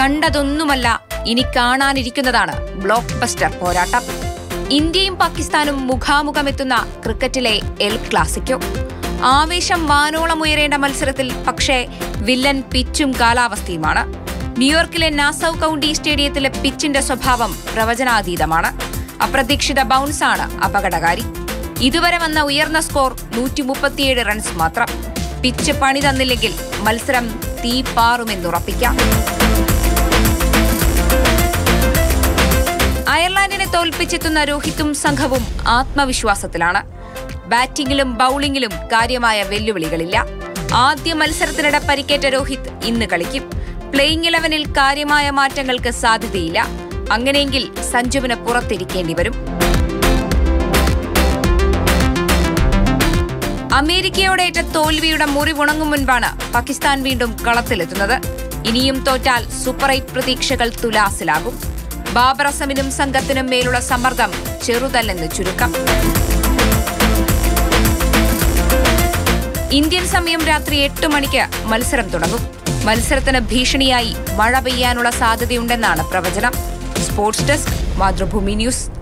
കണ്ടതൊന്നുമല്ല ഇനി കാണാനിരിക്കുന്നതാണ് block buster പോരാട്ടം ഇന്ത്യയും പാകിസ്ഥാനും മുഖാമുഖമെത്തുന്ന ക്രിക്കറ്റിലെ എൽ ക്ലാസിക്കോ ആവേശം വാനോളം ഉയരേണ്ട മത്സരത്തിൽ പക്ഷേ വില്ലൻ പിച്ചും കാലാവസ്ഥയുമാണ് ന്യൂയോർക്കിലെ നാസൌ കൌണ്ടി സ്റ്റേഡിയത്തിലെ പിച്ചിന്റെ സ്വഭാവം പ്രവചനാതീതമാണ് അപ്രതീക്ഷിത ബൗൺസാണ് അപകടകാരി ഇതുവരെ വന്ന ഉയർന്ന സ്കോർ നൂറ്റി മുപ്പത്തിയേഴ് റൺസ് മാത്രം പിച്ച് പണി തന്നില്ലെങ്കിൽ മത്സരം തീ പാറുമെന്നുറപ്പിക്കാം അയർലാൻഡിനെ തോൽപ്പിച്ചെത്തുന്ന രോഹിത്തും സംഘവും ആത്മവിശ്വാസത്തിലാണ് ബാറ്റിംഗിലും ബൌളിംഗിലും കാര്യമായ വെല്ലുവിളികളില്ല ആദ്യ മത്സരത്തിനിടെ പരിക്കേറ്റ രോഹിത് ഇന്ന് കളിക്കും പ്ലേയിങ് ഇലവനിൽ കാര്യമായ മാറ്റങ്ങൾക്ക് സാധ്യതയില്ല അങ്ങനെയെങ്കിൽ സഞ്ജുവിന് പുറത്തിരിക്കേണ്ടി വരും അമേരിക്കയോടേറ്റ തോൽവിയുടെ മുറിവുണങ്ങും മുൻപാണ് പാകിസ്ഥാൻ വീണ്ടും കളത്തിലെത്തുന്നത് ഇനിയും തോറ്റാൽ സൂപ്പർ എയ്റ്റ് പ്രതീക്ഷകൾ തുലാസിലാകും ബാബർ അസമിനും സംഘത്തിനും മേലുള്ള സമ്മർദ്ദം ചെറുതല്ലെന്ന് ചുരുക്കം ഇന്ത്യൻ സമയം രാത്രി എട്ട് മണിക്ക് മത്സരം തുടങ്ങും മത്സരത്തിന് ഭീഷണിയായി മഴ പെയ്യാനുള്ള സാധ്യതയുണ്ടെന്നാണ് പ്രവചനം സ്പോർട്സ് ഡെസ്ക് മാതൃഭൂമി ന്യൂസ്